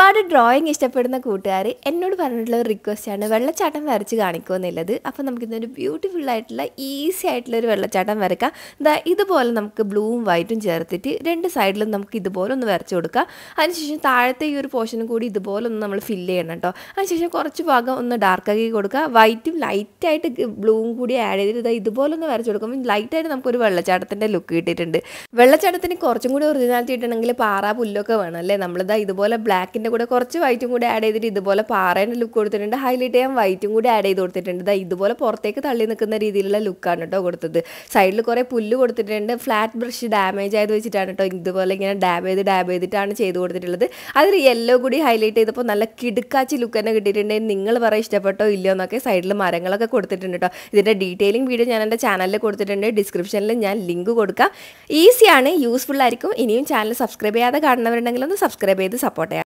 ഒരുപാട് ഡ്രോയിങ് ഇഷ്ടപ്പെടുന്ന കൂട്ടുകാർ എന്നോട് പറഞ്ഞിട്ടുള്ള ഒരു റിക്വസ്റ്റാണ് വെള്ളച്ചാട്ടം വരച്ച് കാണിക്കുമെന്നുള്ളത് അപ്പോൾ നമുക്കിന്നൊരു ബ്യൂട്ടിഫുൾ ആയിട്ടുള്ള ഈസി ആയിട്ടുള്ള ഒരു വെള്ളച്ചാട്ടം വരക്കാം ദാ ഇതുപോലെ നമുക്ക് ബ്ലൂവും വൈറ്റും ചേർത്തിട്ട് രണ്ട് സൈഡിലും നമുക്ക് ഇതുപോലെ ഒന്ന് വരച്ച് കൊടുക്കാം അതിനുശേഷം താഴത്തെ ഈ ഒരു പോർഷനും കൂടി ഇതുപോലെ ഒന്ന് നമ്മൾ ഫില്ല് ചെയ്യണം കേട്ടോ അതിനുശേഷം കുറച്ച് ഭാഗം ഒന്ന് ഡാർക്കാക്കി കൊടുക്കുക വൈറ്റും ലൈറ്റായിട്ട് ബ്ലൂവും കൂടി ആഡ് ചെയ്തിട്ട് ദാ ഇതുപോലെ ഒന്ന് വരച്ച് കൊടുക്കുമ്പോൾ ലൈറ്റായിട്ട് നമുക്കൊരു വെള്ളച്ചാട്ടത്തിൻ്റെ ലുക്ക് കിട്ടിയിട്ടുണ്ട് വെള്ളച്ചാട്ടത്തിന് കുറച്ചും കൂടി ഒറിജിനാലിറ്റി കിട്ടണമെങ്കിൽ പാറ പുല്ലൊക്കെ വേണം അല്ലേ നമ്മളിതാ ഇതുപോലെ ബ്ലാക്കിൻ്റെ കൂടെ കുറച്ച് വൈറ്റും കൂടി ആഡ് ചെയ്തിട്ട് ഇതുപോലെ പാറേൻ്റെ ലുക്ക് കൊടുത്തിട്ടുണ്ട് ഹൈലൈറ്റ് ചെയ്യാൻ വൈറ്റും കൂടി ആഡ് ചെയ്ത് കൊടുത്തിട്ടുണ്ട് ഇതാ ഇതുപോലെ പുറത്തേക്ക് തള്ളി നിൽക്കുന്ന രീതിയിലുള്ള ലുക്കാണ് കേട്ടോ കൊടുത്തത് സൈഡിൽ കുറേ പുല്ല് കൊടുത്തിട്ടുണ്ട് ഫ്ലാറ്റ് ബ്രഷ് ഡാമേജ് ആയത് വെച്ചിട്ടാണ് കേട്ടോ ഇതുപോലെ ഇങ്ങനെ ഡാബ് ചെയ്ത് ഡാബ് ചെയ്തിട്ടാണ് ചെയ്ത് കൊടുത്തിട്ടുള്ളത് അതിൽ യെല്ലോ കൂടി ഹൈലൈറ്റ് ചെയ്തപ്പോൾ നല്ല കിടുക്കാച്ചി ലുക്ക് തന്നെ കിട്ടിയിട്ടുണ്ടെങ്കിൽ നിങ്ങൾ പറ ഇഷ്ടപ്പെട്ടോ ഇല്ലയോ എന്നൊക്കെ സൈഡിൽ മരങ്ങളൊക്കെ കൊടുത്തിട്ടുണ്ട് കേട്ടോ ഇതിൻ്റെ ഡീറ്റെയിലിംഗ് വീഡിയോ ഞാൻ എൻ്റെ ചാനലിൽ കൊടുത്തിട്ടുണ്ട് ഡിസ്ക്രിപ്ഷനിൽ ഞാൻ ലിങ്ക് കൊടുക്കാം ഈസിയാണ് യൂസ്ഫുൾ ആയിരിക്കും ഇനിയും ചാനൽ സബ്സ്ക്രൈബ് ചെയ്യാതെ കാണുന്നവരുണ്ടെങ്കിൽ ഒന്ന് സബ്സ്ക്രൈബ് ചെയ്ത് സപ്പോർട്ട് ചെയ്യാം